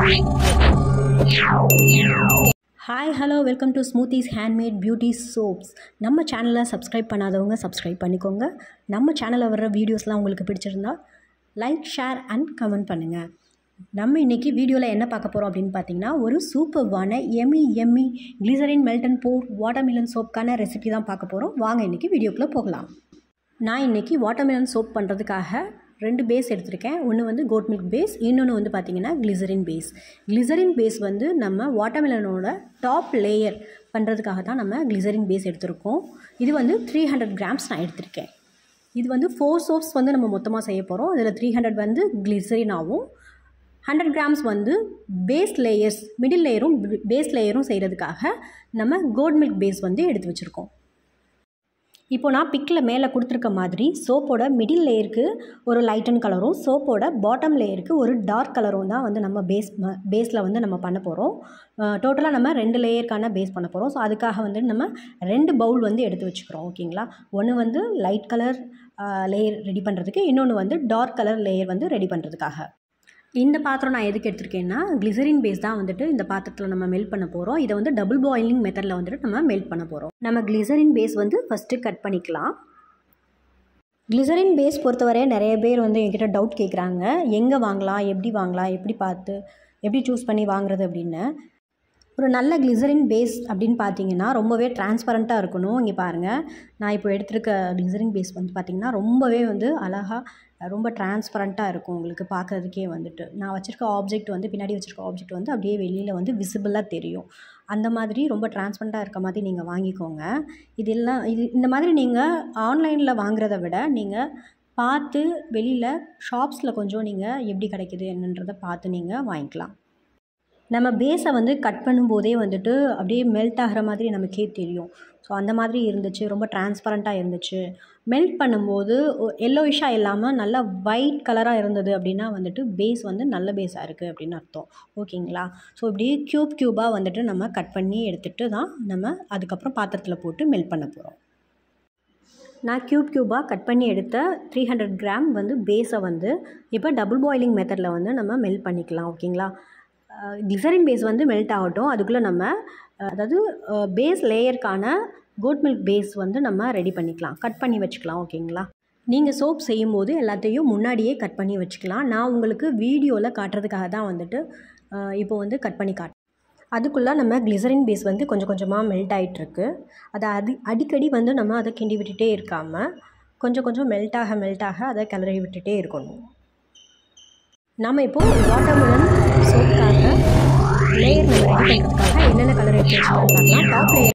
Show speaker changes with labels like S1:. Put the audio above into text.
S1: hi hello welcome to smoothies handmade beauty soaps நம்ம சேனலை subscribe பண்ணாதவங்க சப்ஸ்கிரைப் பண்ணிக்கோங்க நம்ம சேனலில் வர்ற வீடியோஸ்லாம் உங்களுக்கு பிடிச்சிருந்தா லைக் ஷேர் அண்ட் கமெண்ட் பண்ணுங்கள் நம்ம இன்றைக்கி வீடியோவில் என்ன பார்க்க போகிறோம் அப்படின்னு பார்த்தீங்கன்னா ஒரு சூப்பர்வான எம்மி எம்மி கிளிசரின் மெல்டன் போர் வாட்டர்மிலன் சோப்புக்கான ரெசிபி தான் பார்க்க போகிறோம் வாங்க இன்றைக்கி வீடியோக்குள்ளே போகலாம் நான் இன்றைக்கி வாட்டர்மெலன் சோப் பண்ணுறதுக்காக ரெண்டு பேஸ் எடுத்திருக்கேன் ஒன்று வந்து கோட் மில்க் பேஸ் இன்னொன்று வந்து பார்த்திங்கன்னா கிளிசரின் பேஸ் கிளிசரின் பேஸ் வந்து நம்ம வாட்டர்மெலனோட டாப் லேயர் பண்ணுறதுக்காக தான் நம்ம கிளிசரின் பேஸ் எடுத்திருக்கோம் இது வந்து த்ரீ ஹண்ட்ரட் கிராம்ஸ் நான் எடுத்திருக்கேன் இது வந்து ஃபோர் சோப்ஸ் வந்து நம்ம மொத்தமாக செய்ய போகிறோம் இதில் த்ரீ ஹண்ட்ரட் வந்து கிளிசரினாகவும் ஹண்ட்ரட் கிராம்ஸ் வந்து பேஸ் லேயர்ஸ் மிடில் லேயரும் பேஸ் லேயரும் செய்கிறதுக்காக நம்ம கோட் மில்க் பேஸ் வந்து எடுத்து வச்சுருக்கோம் இப்போ நான் பிக்கில் மேலே கொடுத்துருக்க மாதிரி சோப்போட மிடில் லேயருக்கு ஒரு லைட்டன் கலரும் சோப்போட பாட்டம் லேயருக்கு ஒரு டார்க் கலரும் தான் வந்து நம்ம பேஸ் பேஸில் வந்து நம்ம பண்ண போகிறோம் டோட்டலாக நம்ம ரெண்டு லேயருக்கான பேஸ் பண்ண போகிறோம் ஸோ அதுக்காக வந்து நம்ம ரெண்டு பவுல் வந்து எடுத்து வச்சுக்கிறோம் ஓகேங்களா ஒன்று வந்து லைட் கலர் லேயர் ரெடி பண்ணுறதுக்கு இன்னொன்று வந்து டார்க் கலர் லேயர் வந்து ரெடி பண்ணுறதுக்காக இந்த பாத்திரம் நான் எதுக்கு எடுத்திருக்கேன்னா கிளிசரின் பேஸ் தான் வந்துட்டு இந்த பாத்திரத்தில் நம்ம மெல்ட் பண்ண போகிறோம் இதை வந்து டபுள் பாயிலிங் மெத்தடில் வந்துட்டு நம்ம மெல்ட் பண்ண போகிறோம் நம்ம கிளிசரின் பேஸ் வந்து ஃபஸ்ட்டு கட் பண்ணிக்கலாம் கிளிசரின் பேஸ் பொறுத்தவரை நிறைய பேர் வந்து என்கிட்ட டவுட் கேட்குறாங்க எங்கே வாங்கலாம் எப்படி வாங்கலாம் எப்படி பார்த்து எப்படி சூஸ் பண்ணி வாங்குறது அப்படின்னு ஒரு நல்ல கிளிசரின் பேஸ் அப்படின்னு பார்த்தீங்கன்னா ரொம்பவே டிரான்ஸ்பரண்ட்டாக இருக்கணும் இங்கே பாருங்கள் நான் இப்போ எடுத்திருக்க கிளிசரின் பேஸ் வந்து பார்த்திங்கன்னா ரொம்பவே வந்து அழகாக ரொம்ப டிரான்ஸ்பரண்ட்டாக இருக்கும் உங்களுக்கு பார்க்குறதுக்கே வந்துட்டு நான் வச்சுருக்க ஆப்ஜெக்ட் வந்து பின்னாடி வச்சுருக்க ஆப்ஜெக்ட் வந்து அப்படியே வெளியில் வந்து விசிபிளாக தெரியும் அந்த மாதிரி ரொம்ப டிரான்ஸ்பரண்ட்டாக இருக்க மாதிரி நீங்கள் வாங்கிக்கோங்க இதெல்லாம் இது இந்த மாதிரி நீங்கள் ஆன்லைனில் வாங்குறத விட நீங்கள் பார்த்து வெளியில் ஷாப்ஸில் கொஞ்சம் நீங்கள் எப்படி கிடைக்கிது என்னன்றதை பார்த்து நீங்கள் வாங்கிக்கலாம் நம்ம பேஸை வந்து கட் பண்ணும்போதே வந்துட்டு அப்படியே மெல்ட் ஆகிற மாதிரி நமக்கே தெரியும் ஸோ அந்த மாதிரி இருந்துச்சு ரொம்ப டிரான்ஸ்பரண்ட்டாக இருந்துச்சு மெல்ட் பண்ணும்போது எல்லோயிஷாக இல்லாமல் நல்லா ஒயிட் கலராக இருந்தது அப்படின்னா வந்துட்டு பேஸ் வந்து நல்ல பேஸாக இருக்குது அப்படின்னு அர்த்தம் ஓகேங்களா ஸோ இப்படி க்யூப் க்யூபாக வந்துட்டு நம்ம கட் பண்ணி எடுத்துகிட்டு தான் நம்ம அதுக்கப்புறம் பாத்திரத்தில் போட்டு மெல்ட் பண்ண போகிறோம் நான் க்யூப் க்யூபாக கட் பண்ணி எடுத்த த்ரீ ஹண்ட்ரட் கிராம் வந்து பேஸை வந்து இப்போ டபுள் பாயிலிங் மெத்தடில் வந்து நம்ம மெல்ட் பண்ணிக்கலாம் ஓகேங்களா கிளிசரின் பேஸ் வந்து மெல்ட் ஆகட்டும் அதுக்குள்ளே நம்ம அதாவது பேஸ் லேயருக்கான கோட் மில்க் பேஸ் வந்து நம்ம ரெடி பண்ணிக்கலாம் கட் பண்ணி வச்சுக்கலாம் ஓகேங்களா நீங்கள் சோப் செய்யும்போது எல்லாத்தையும் முன்னாடியே கட் பண்ணி வச்சுக்கலாம் நான் உங்களுக்கு வீடியோவில் காட்டுறதுக்காக தான் வந்துட்டு இப்போ வந்து கட் பண்ணி காட்டு அதுக்குள்ளே நம்ம கிளிசரின் பேஸ் வந்து கொஞ்சம் கொஞ்சமாக மெல்ட் ஆகிட்டுருக்கு அதை அடி அடிக்கடி வந்து நம்ம அதை கிண்டி விட்டுட்டே இருக்காமல் கொஞ்சம் கொஞ்சம் மெல்ட் ஆக மெல்ட் ஆக அதை கிளறி விட்டுட்டே இருக்கணும் நம்ம இப்போது வாட்டர்மெலன் சோப்புக்காக லேயர் நம்ம ரெடி பண்ணுறதுக்காக என்னென்ன கலர் எடுத்து வச்சுக்கலாம் பார்க்கலாம் டாப் லேயர்